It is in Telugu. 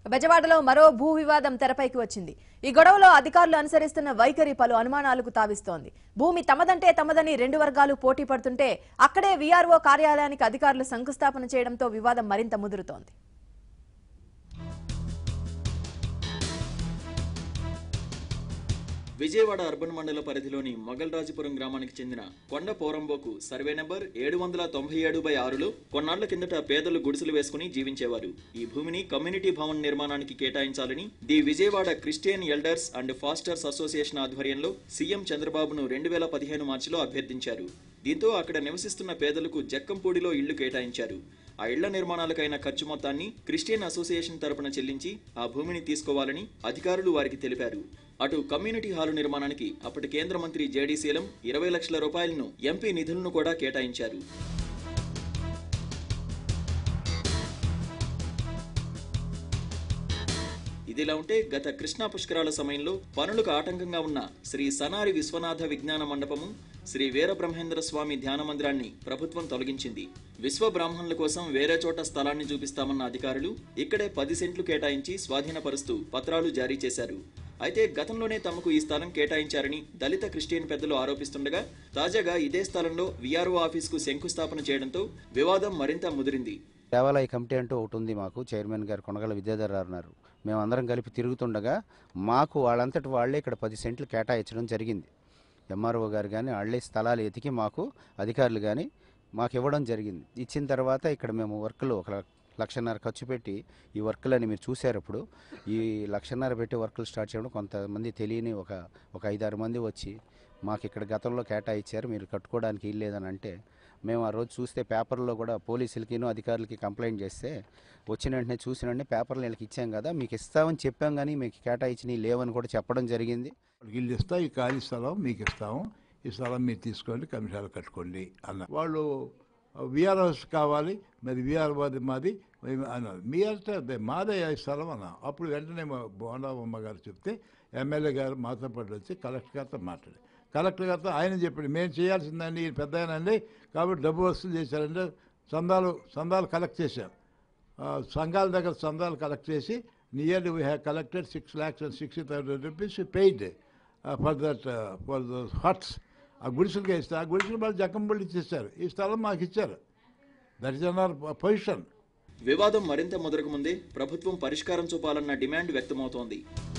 బెజవాడలో మరో భూ వివాదం తెరపైకి వచ్చింది ఈ గొడవలో అధికారులు అనుసరిస్తున్న వైఖరి పలు అనుమానాలకు తావిస్తోంది భూమి తమదంటే తమదని రెండు వర్గాలు పోటీ పడుతుంటే అక్కడే వీఆర్ఓ కార్యాలయానికి అధికారులు శంకుస్థాపన చేయడంతో వివాదం మరింత ముదురుతోంది విజయవాడ అర్బన్ మండల పరిధిలోని మొగల్రాజపురం గ్రామానికి చెందిన కొండ పోరంబోకు సర్వే నెంబర్ ఏడు వందల తొంభై ఏడు బై ఆరులో కొన్నాళ్ల కిందట పేదలు గుడిసెలు వేసుకుని జీవించేవారు ఈ భూమిని కమ్యూనిటీ భవన్ నిర్మాణానికి కేటాయించాలని the Vijayawada Christian elders and pastors association ఆధ్వర్యంలో సీఎం చంద్రబాబును రెండు వేల పదిహేను మార్చిలో అభ్యర్థించారు దీంతో అక్కడ నివసిస్తున్న పేదలకు జక్కంపూడిలో ఇళ్లు కేటాయించారు ఆ ఇళ్ల నిర్మాణాలకైన ఖర్చు మొత్తాన్ని క్రిస్టియన్ అసోసియేషన్ తరపున చెల్లించి ఆ భూమిని తీసుకోవాలని అధికారులు వారికి తెలిపారు అటు కమ్యూనిటీ హాలు నిర్మాణానికి అప్పటి కేంద్ర మంత్రి జేడీ శీలం ఇరవై లక్షల రూపాయలను ఎంపీ నిధులను కూడా కేటాయించారు ఇదిలా ఉంటే గత కృష్ణా పుష్కరాల సమయంలో పనులకు ఆటంకంగా ఉన్న శ్రీ సనారి విశ్వనాథ విజ్ఞాన మండపము శ్రీ వీరబ్రహ్మేంద్ర స్వామి ధ్యాన మందిరాన్ని ప్రభుత్వం తొలగించింది విశ్వ బ్రాహ్మణుల కోసం వేరే చోట స్థలాన్ని చూపిస్తామన్న అధికారులు ఇక్కడే పది సెంట్లు కేటాయించి స్వాధీనపరుస్తూ పత్రాలు జారీ చేశారు అయితే గతంలోనే తమకు ఈ స్థలం కేటాయించారని దళిత క్రిస్టియన్ పెద్దలు ఆరోపిస్తుండగా తాజాగా ఇదే స్థలంలో వీఆర్ఓ ఆఫీసుకు శంకుస్థాపన చేయడంతో వివాదం మరింత ముదిరింది దేవాలయ కమిటీ అంటూ ఒకటి ఉంది మాకు చైర్మన్ గారు కొనగల విద్యాధర్ గారు ఉన్నారు మేమందరం కలిపి తిరుగుతుండగా మాకు వాళ్ళంతటి వాళ్ళే ఇక్కడ పది సెంట్లు కేటాయించడం జరిగింది ఎంఆర్ఓ గారు కానీ వాళ్ళే స్థలాలు ఎతికి మాకు అధికారులు కానీ మాకు ఇవ్వడం జరిగింది ఇచ్చిన తర్వాత ఇక్కడ మేము వర్క్లు ఒక లక్షన్నర ఖర్చు పెట్టి ఈ వర్క్లని మీరు చూశారు ఇప్పుడు ఈ లక్షన్నర పెట్టి వర్కులు స్టార్ట్ చేయడం కొంతమంది తెలియని ఒక ఒక ఐదారు మంది వచ్చి మాకు ఇక్కడ గతంలో కేటాయించారు మీరు కట్టుకోవడానికి ఇల్లేదని అంటే మేము ఆ రోజు చూస్తే పేపర్లో కూడా పోలీసులకిను అధికారులకి కంప్లైంట్ చేస్తే వచ్చిన వెంటనే చూసిన వెంటనే పేపర్లు వీళ్ళకి ఇచ్చాం కదా మీకు ఇస్తామని చెప్పాం కానీ మీకు కేటాయించినవి లేవని కూడా చెప్పడం జరిగింది వాళ్ళకి ఇల్లు ఇస్తా ఈ ఖాళీ స్థలం మీకు ఇస్తాము ఈ స్థలం మీరు తీసుకోండి కమిషాలు కట్టుకోండి అన్న వాళ్ళు విఆర్ఓస్ కావాలి మరి విఆర్ మాది మాది మేము అన్నారు మీ అంటే అదే మాదే ఈ స్థలం అన్న అప్పుడు వెంటనే మా బోండాబొమ్మ గారు చెప్తే ఎమ్మెల్యే గారు మాతో పాటు వచ్చి కలెక్టర్ గారితో మాట్లాడి కలెక్టర్ గారితో ఆయన చెప్పాడు మేము చేయాల్సిందండి ఈయన పెద్ద ఆయనండి కాబట్టి డబ్బు వసూలు చేశారంటే చందాలు చందాలు కలెక్ట్ చేశాం ఆ, సంఘాల దగ్గర చందాలు కలెక్ట్ చేసి nearly we have collected six lakhs and sixty thousand rupees paid for that for the huts ఆ గుడిసెలకి ఇస్తే ఆ గుడిసెలు వాళ్ళు జక్కంపల్లి ఇచ్చేసారు ఈ స్థలం మాకు ఇచ్చారు that is on our position వివాదం మరింత ముదరకముందే ప్రభుత్వం పరిష్కారం చూపాలన్న డిమాండ్ వ్యక్తమవుతోంది